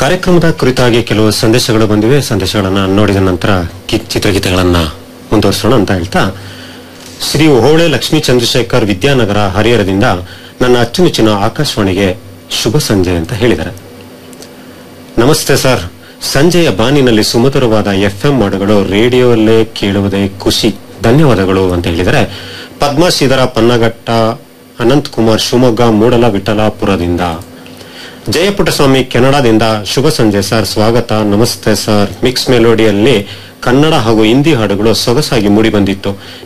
ಕಾರ್ಯಕ್ರಮದ ಕುರಿತಾಗಿ ಕೆಲವು ಸಂದೇಶಗಳು ಬಂದಿವೆ ಸಂದೇಶಗಳನ್ನ ನೋಡಿದ ನಂತರ ಕಿ- ಚಿತ್ರಗೀತೆಗಳನ್ನ ಮುಂದುವರಿಸೋಣ ಅಂತ ಹೇಳ್ತಾ ಶ್ರೀ ಹೋಳೆ ಲಕ್ಷ್ಮೀ ಚಂದ್ರಶೇಖರ್ ವಿದ್ಯಾನಗರ ಹರಿಹರದಿಂದ ನನ್ನ ಅಚ್ಚುಮೆಚ್ಚಿನ ಆಕಾಶವಾಣಿಗೆ ಶುಭ ಸಂಜೆ ಅಂತ ಹೇಳಿದ್ದಾರೆ ನಮಸ್ತೆ ಸರ್ ಸಂಜೆಯ ಬಾನಿನಲ್ಲಿ ಸುಮಧುರವಾದ ಎಫ್ಎಂ ಹಾಡುಗಳು ರೇಡಿಯೋಲ್ಲೇ ಕೇಳುವುದೇ ಖುಷಿ ಧನ್ಯವಾದಗಳು ಅಂತ ಹೇಳಿದರೆ ಪದ್ಮ ಶ್ರೀಧರ ಪನ್ನಘಟ್ಟ ಅನಂತ್ ಕುಮಾರ್ ಶಿವಮೊಗ್ಗ ಮೂಡಲ ವಿಠಲಾಪುರದಿಂದ ಜಯಪುಟ್ಟಸ್ವಾಮಿ ಕೆನಡಾದಿಂದ ಶುಭ ಸಂಜೆ ಸರ್ ಸ್ವಾಗತ ನಮಸ್ತೆ ಸರ್ ಮಿಕ್ಸ್ ಮೆಲೋಡಿಯಲ್ಲಿ ಕನ್ನಡ ಹಾಗೂ ಹಿಂದಿ ಹಾಡುಗಳು ಸೊಗಸಾಗಿ ಮೂಡಿಬಂದಿತ್ತು